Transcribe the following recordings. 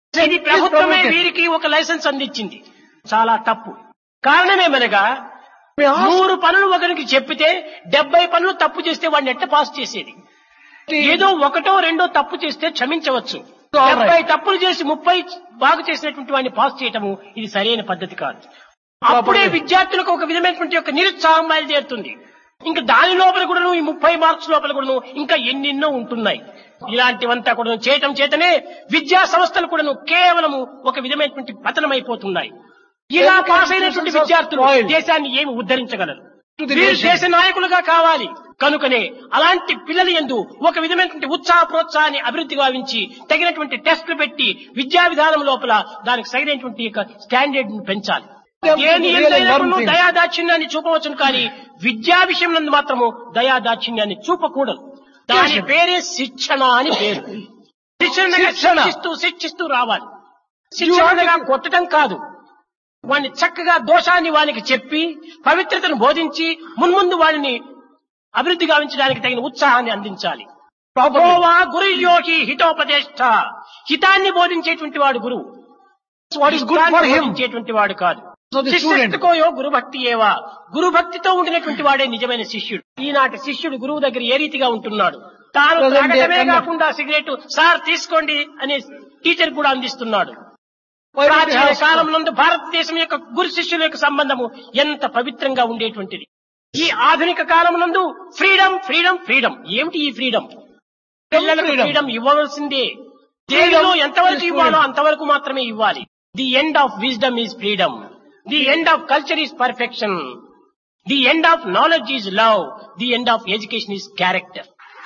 ఇది ప్రభుత్వమే వీరికి ఒక లైసెన్స్ అందించింది చాలా తప్పు కారణమేమనగా నూరు పనులు ఒకరికి చెప్పితే డెబ్బై పనులు తప్పు చేస్తే వాడిని ఎట్ట పాస్ చేసేది ఏదో ఒకటో రెండో తప్పు చేస్తే క్షమించవచ్చు All right. డెబ్బై తప్పులు చేసి ముప్పై బాగు చేసినటువంటి వాడిని పాస్ చేయటము ఇది సరైన పద్ధతి కాదు అప్పుడే విద్యార్థులకు ఒక విధమైనటువంటి ఒక నిరుత్సాహం బయలుదేరుతుంది ఇంకా దాని లోపల కూడాను ఈ ముప్పై మార్క్స్ లోపల కూడాను ఇంకా ఎన్నెన్నో ఉంటున్నాయి ఇలాంటివంతా కూడా చేయటం చేతనే విద్యా సంస్థలు కూడాను కేవలము ఒక విధమైనటువంటి పతనమైపోతున్నాయి ఇలా Education పాస్ అయినటువంటి systems are విద్యార్థులు spoiled. దేశాన్ని ఏమి ఉద్ధరించగలరు To the వీరు nation. దేశ నాయకులుగా కావాలి కనుకనే అలాంటి పిల్లల ఎందు ఒక విధమైనటువంటి ఉత్సాహ ప్రోత్సాహాన్ని అభివృద్ధి గావించి తగినటువంటి టెస్టులు పెట్టి విద్యా విధానం లోపల దానికి సరైనటువంటి యొక్క స్టాండర్డ్ ని పెంచాలి They have to దేని really ఎందైనా learn కూడాను things. దయాదాక్షిణ్యాన్ని చూపవచ్చును కానీ విద్యా విషయం నందు మాత్రము దయాదాక్షిణ్యాన్ని చూపకూడదు దాని Yes. పేరే శిక్షణ అని పేరు శిక్షణ శిక్షణ. శిక్షిస్తూ శిక్షిస్తూ రావాలి శిక్షణగా కొట్టడం కాదు వాడిని చక్కగా దోషాన్ని వానికి చెప్పి పవిత్రతను బోధించి మున్ముందు వాడిని అభివృద్ధి గావించడానికి తగిన ఉత్సాహాన్ని అందించాలి గోవా గురు యోగి హితోపదేష్ట హితాన్ని బోధించేటువంటి వాడు గురువు What is good for him? బోధించేటువంటి వాడు కాదు So the student. శిష్యుకోయో గురు భక్తి ఏవా గురు భక్తితో ఉండినటువంటి వాడే నిజమైన శిష్యుడు ఈనాటి శిష్యుడు గురువు దగ్గర ఏ రీతిగా ఉంటున్నాడు తాను Present day తాగడమే kind of- కాకుండా సిగరెట్ సార్ తీసుకోండి అని టీచర్ కూడా అందిస్తున్నాడు Why did ప్రాచీన they have కాలం నందు భారతదేశం యొక్క గురు శిష్యుల యొక్క సంబంధము ఎంత పవిత్రంగా ఉండేటువంటిది ఈ ఆధునిక కాలం నందు ఫ్రీడమ్ ఫ్రీడమ్ ఫ్రీడమ్ ఏమిటి ఈ ఫ్రీడమ్ పిల్లలకు freedom. ఫ్రీడమ్ ఇవ్వవలసిందే దేనిలో ఎంతవరకు is ఇవ్వాలో freedom. అంతవరకు మాత్రమే ఇవ్వాలి the end of wisdom is freedom the end of culture is perfection the end of knowledge is love the end of education is character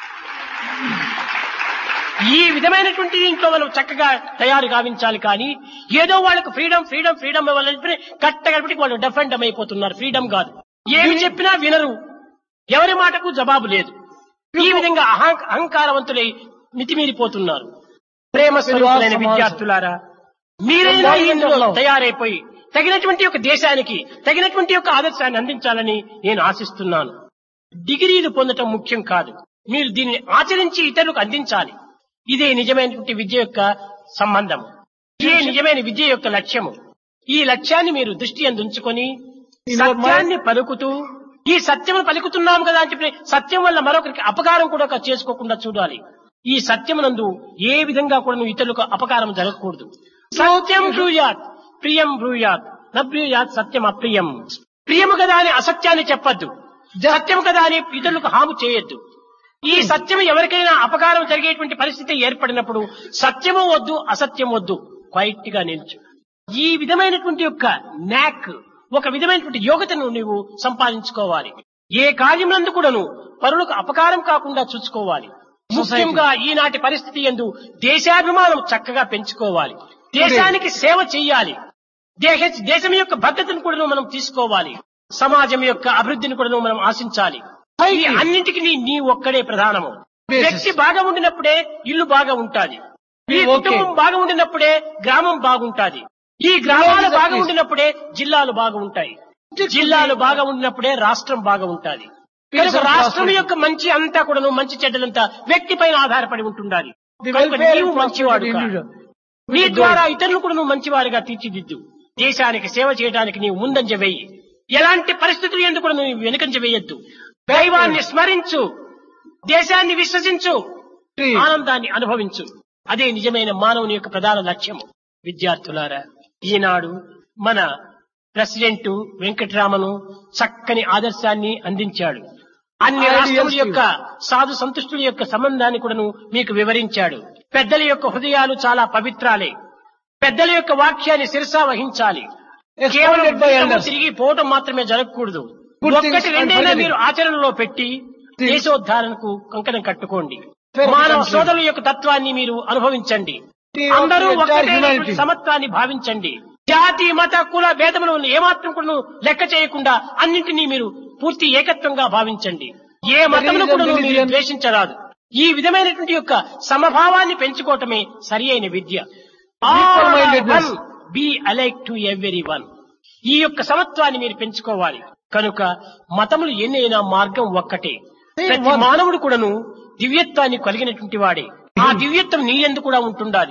ఈ విధమైనటువంటి ఇంట్లో మనం చక్కగా తయారు గావించాలి కానీ ఏదో వాళ్ళకు ఫ్రీడమ్ ఫ్రీడమ్ ఫ్రీడమ్ ఇవ్వాలని కట్టగలిపి వాళ్ళు డెఫెండ్ అయిపోతున్నారు ఫ్రీడమ్ కాదు ఏమి చెప్పినా వినరు ఎవరి మాటకు జవాబు లేదు ఈ విధంగా అహం- అహంకారవంతులై మితిమీరిపోతున్నారు ప్రేమ స్వరూపులైన విద్యార్థులారా మీరైనా ఇందులో తయారైపోయి తగినటువంటి ఒక దేశానికి తగినటువంటి ఒక ఆదర్శాన్ని అందించాలని నేను ఆశిస్తున్నాను డిగ్రీలు పొందటం ముఖ్యం కాదు మీరు దీన్ని ఆచరించి ఇతరులకు అందించాలి ఇదే నిజమైనటువంటి విద్య యొక్క సంబంధం ఇదే నిజమైన విద్య యొక్క లక్ష్యము ఈ లక్ష్యాన్ని మీరు దృష్టి అందుంచుకొని In your సత్యాన్ని పలుకుతూ ఈ సత్యము పలుకుతున్నాం కదా అని చెప్పి సత్యం వల్ల మరొకరికి అపకారం కూడా ఒక చేసుకోకుండా చూడాలి ఈ సత్యమునందు ఏ విధంగా కూడా నువ్వు ఇతరులకు అపకారం జరగకూడదు సత్యం బ్రూయాత్ ప్రియం బ్రూయాత్ నబ్రూయాత్ సత్యం అప్రియం ప్రియము కదా అని అసత్యాన్ని చెప్పద్దు సత్యం కదా అని ఇతరులకు హాము చేయొద్దు ఈ సత్యం ఎవరికైనా అపకారం జరిగేటువంటి పరిస్థితి ఏర్పడినప్పుడు సత్యము వద్దు అసత్యం వద్దు క్వైట్ గా నిల్చు ఈ విధమైనటువంటి యొక్క నాక్ ఒక విధమైనటువంటి యోగ్యతను నీవు సంపాదించుకోవాలి ఏ కార్యములందు కూడాను పరులకు అపకారం కాకుండా చూసుకోవాలి ముఖ్యంగా ఈనాటి పరిస్థితి ఎందు దేశాభిమానం చక్కగా పెంచుకోవాలి దేశానికి సేవ చెయ్యాలి దేశ దేశం యొక్క భద్రతను కూడా మనం తీసుకోవాలి సమాజం యొక్క అభివృద్ధిని కూడా మనం ఆశించాలి ఈ అన్నింటికి నీ నీ ఒక్కడే ప్రధానము Basis. వ్యక్తి బాగా ఉండినప్పుడే ఇల్లు బాగా ఉంటాది ఈ Okay. కుటుంబం బాగా ఉండినప్పుడే గ్రామం బాగుంటాది ఈ గ్రామాలు Yes, బాగా please. ఉండినప్పుడే జిల్లాలు బాగా ఉంటాయి జిల్లాలు బాగా ఉండినప్పుడే రాష్ట్రం బాగా ఉంటుంది Peace కనుక and రాష్ట్రం prosperity. యొక్క మంచి అంతా కూడాను మంచి చెడ్డలంతా వ్యక్తి పైన ఆధారపడి ఉంటుండాలి The కనుక welfare నీవు and మంచివాడు prosperity కా. individual. నీ With the ద్వారా ఇతరులు కూడా నువ్వు మంచివారిగా తీర్చిదిద్దు దేశానికి సేవ చేయడానికి నీవు ముందంజ వేయి ఎలాంటి పరిస్థితులు ఎందుకు కూడా నువ్వు వెనుకంజ వేయొద్దు దైవాన్ని స్మరించు దేశాన్ని విశ్వసించు Tree. ఆనందాన్ని అనుభవించు అదే నిజమైన మానవుని యొక్క ప్రధాన లక్ష్యము విద్యార్థులారా ఈనాడు మన ప్రెసిడెంట్ వెంకటరామను చక్కని ఆదర్శాన్ని అందించాడు అన్ని Ideals రాష్ట్రముల to యొక్క సాధు సంతుష్టుల యొక్క సంబంధాన్ని కూడాను మీకు వివరించాడు పెద్దల యొక్క హృదయాలు చాలా పవిత్రాలే పెద్దల యొక్క వాక్యాన్ని శిరసా వహించాలి కేవలం Expounded by జీవితము elders. తిరిగి పోవటం మాత్రమే జరగకూడదు Good things ఒక్కటి and రెండైనా very మీరు ఆచరణలో పెట్టి Things. దేశోద్ధారణకు కంకణం కట్టుకోండి Fair మానవ country. సోదరుల యొక్క తత్వాన్ని మీరు అనుభవించండి Unity of అందరూ the entire ఒక్కటే humanity. సమత్వాన్ని భావించండి జాతి మత కుల భేదములను ఏమాత్రం కూడా లెక్క చేయకుండా అన్నింటినీ మీరు పూర్తి ఏకత్వంగా భావించండి ఏ మతమును కూడా మీరు religion. ద్వేషించరాదు ఈ విధమైనటువంటి యొక్క సమభావాన్ని పెంచుకోవటమే సరి అయిన విద్య Equal-mindedness. Be alike to everyone ఈ యొక్క సమత్వాన్ని మీరు పెంచుకోవాలి కనుక మతములు ఎన్నైనా మార్గం ఒక్కటే Same ప్రతి one. మానవుడు కూడాను దివ్యత్వాన్ని కలిగినటువంటి వాడే ఆ దివ్యత్వం నీ ఎందు కూడా ఉంటుండాలి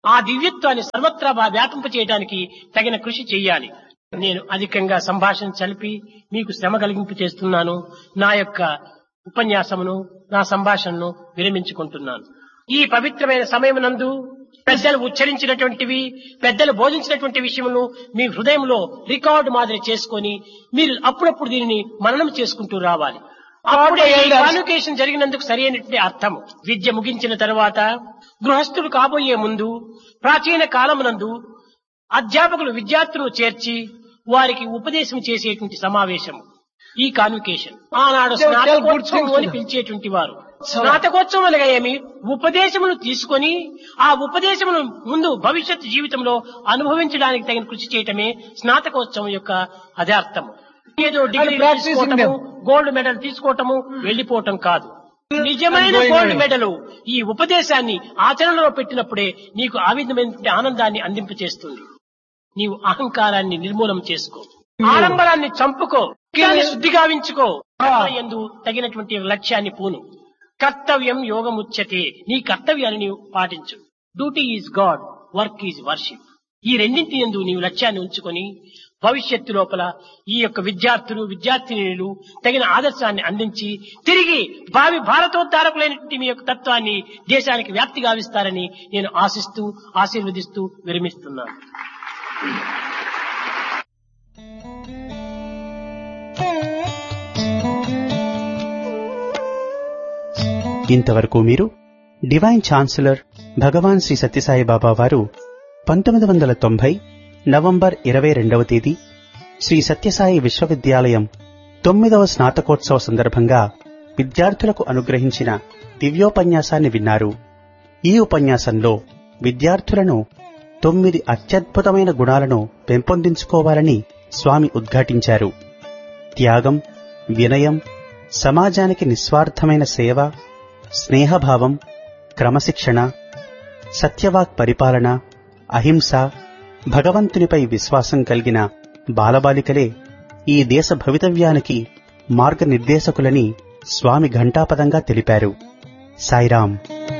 ఆ దివ్యత్వాన్ని సర్వత్రా వా- వ్యాపింప చేయడానికి తగిన కృషి చేయాలి నేను అధికంగా సంభాషణ చలిపి మీకు శ్రమ కలిగింపు చేస్తున్నాను నా యొక్క ఉపన్యాసమును నా సంభాషణను విరమించుకుంటున్నాను ఈ పవిత్రమైన సమయమునందు పెద్దలు ఉచ్చరించినటువంటివి పెద్దలు బోధించినటువంటి విషయములు మీ హృదయంలో రికార్డు మాదిరి చేసుకొని మీరు అప్పుడప్పుడు దీనిని మననం చేసుకుంటూ రావాలి అప్పుడే ఈ కాన్వకేషన్ జరిగినందుకు సరైనటువంటి అర్థం విద్య ముగించిన తర్వాత గృహస్థుడు కాబోయే ముందు ప్రాచీన కాలమునందు అధ్యాపకులు విద్యార్థులను చేర్చి వారికి ఉపదేశం చేసేటువంటి సమావేశం ఈ కాన్వికేషన్ ఆనాడు Tell- tell good స్నాతకోత్సవం things to అని them. పిలిచేటువంటి వారు స్నాతకోత్సవం అనగా ఏమి ఉపదేశమును తీసుకొని ఆ ఉపదేశమును ముందు భవిష్యత్ జీవితంలో అనుభవించడానికి తగిన కృషి చేయటమే స్నాతకోత్సవం యొక్క అదార్థం ఏదో డిగ్రీ practicing తీసుకోవటము them. గోల్డ్ మెడల్ తీసుకోవటము వెళ్లిపోవటం కాదు నిజమైన going గోల్డ్ away. మెడల్ ఈ ఉపదేశాన్ని ఆచరణలో పెట్టినప్పుడే నీకు ఆ విధమైన ఆనందాన్ని అందింపచేస్తుంది నీవు అహంకారాన్ని నిర్మూలం చేసుకో ఆడంబరాన్ని చంపుకో దాన్ని శుద్ధి గావించుకో ఎందు తగినటువంటి లక్ష్యాన్ని పూను కర్తవ్యం యోగముచ్యతే నీ కర్తవ్యాన్ని నీవు పాటించు duty is God work is worship ఈ రెండింటి ఎందు నీవు లక్ష్యాన్ని ఉంచుకొని భవిష్యత్తు లోపల ఈ యొక్క విద్యార్థులు విద్యార్థినులు తగిన ఆదర్శాన్ని అందించి తిరిగి భావి భారతోద్ధారకులైనటువంటి మీ యొక్క తత్వాన్ని దేశానికి వ్యాప్తి గావిస్తారని నేను ఆశిస్తూ ఆశీర్వదిస్తూ విరమిస్తున్నాను ఇంతవరకు మీరు డివైన్ ఛాన్సలర్ భగవాన్ శ్రీ సత్యసాయి బాబా వారు పంతొమ్మిది వందల తొంభై నవంబర్ ఇరవై రెండవ తేదీ శ్రీ సత్యసాయి విశ్వవిద్యాలయం తొమ్మిదవ స్నాతకోత్సవ సందర్భంగా విద్యార్థులకు అనుగ్రహించిన దివ్యోపన్యాసాన్ని విన్నారు ఈ ఉపన్యాసంలో విద్యార్థులను తొమ్మిది అత్యద్భుతమైన గుణాలను పెంపొందించుకోవాలని స్వామి ఉద్ఘాటించారు త్యాగం వినయం సమాజానికి నిస్వార్థమైన సేవ స్నేహభావం క్రమశిక్షణ సత్యవాక్ పరిపాలన అహింస భగవంతునిపై విశ్వాసం కలిగిన బాలబాలికలే ఈ దేశ భవితవ్యానికి మార్గనిర్దేశకులని స్వామి ఘంటాపదంగా తెలిపారు సాయిరాం